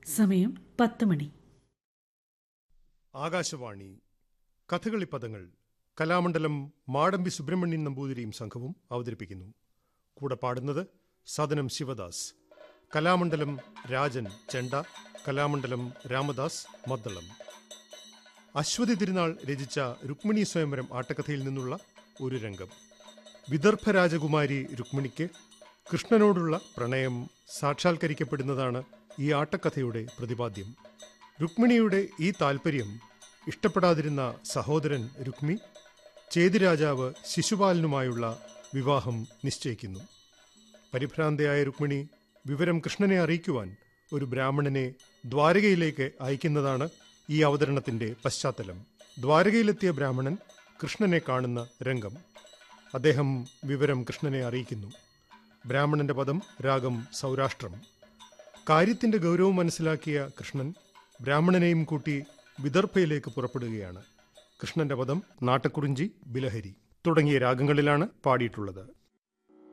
സമയം പത്ത് മണി ആകാശവാണി കഥകളി പദങ്ങൾ കലാമണ്ഡലം മാടമ്പി സുബ്രഹ്മണ്യൻ നമ്പൂതിരിയും സംഘവും അവതരിപ്പിക്കുന്നു കൂടെ പാടുന്നത് സദനം ശിവദാസ് കലാമണ്ഡലം രാജൻ ചെണ്ട കലാമണ്ഡലം രാമദാസ് മദ്ദളം അശ്വതി തിരുനാൾ രചിച്ച രുക്മിണി സ്വയംവരം ആട്ടക്കഥയിൽ നിന്നുള്ള ഒരു രംഗം വിദർഭ രാജകുമാരി രുക്മിണിക്ക് കൃഷ്ണനോടുള്ള പ്രണയം സാക്ഷാത്കരിക്കപ്പെടുന്നതാണ് ഈ ആട്ടക്കഥയുടെ പ്രതിപാദ്യം രുക്മിണിയുടെ ഈ താൽപ്പര്യം ഇഷ്ടപ്പെടാതിരുന്ന സഹോദരൻ രുക്മി ചേതിരാജാവ് ശിശുപാലനുമായുള്ള വിവാഹം നിശ്ചയിക്കുന്നു പരിഭ്രാന്തയായ രുക്മിണി വിവരം കൃഷ്ണനെ അറിയിക്കുവാൻ ഒരു ബ്രാഹ്മണനെ ദ്വാരകയിലേക്ക് അയക്കുന്നതാണ് ഈ അവതരണത്തിന്റെ പശ്ചാത്തലം ദ്വാരകയിലെത്തിയ ബ്രാഹ്മണൻ കൃഷ്ണനെ കാണുന്ന രംഗം അദ്ദേഹം വിവരം കൃഷ്ണനെ അറിയിക്കുന്നു ബ്രാഹ്മണന്റെ പദം രാഗം സൗരാഷ്ട്രം കാര്യത്തിന്റെ ഗൗരവം മനസ്സിലാക്കിയ കൃഷ്ണൻ ബ്രാഹ്മണനെയും കൂട്ടി വിദർഭയിലേക്ക് പുറപ്പെടുകയാണ് കൃഷ്ണന്റെ പദം നാട്ടക്കുറിഞ്ചി ബിലഹരി തുടങ്ങിയ രാഗങ്ങളിലാണ് പാടിയിട്ടുള്ളത്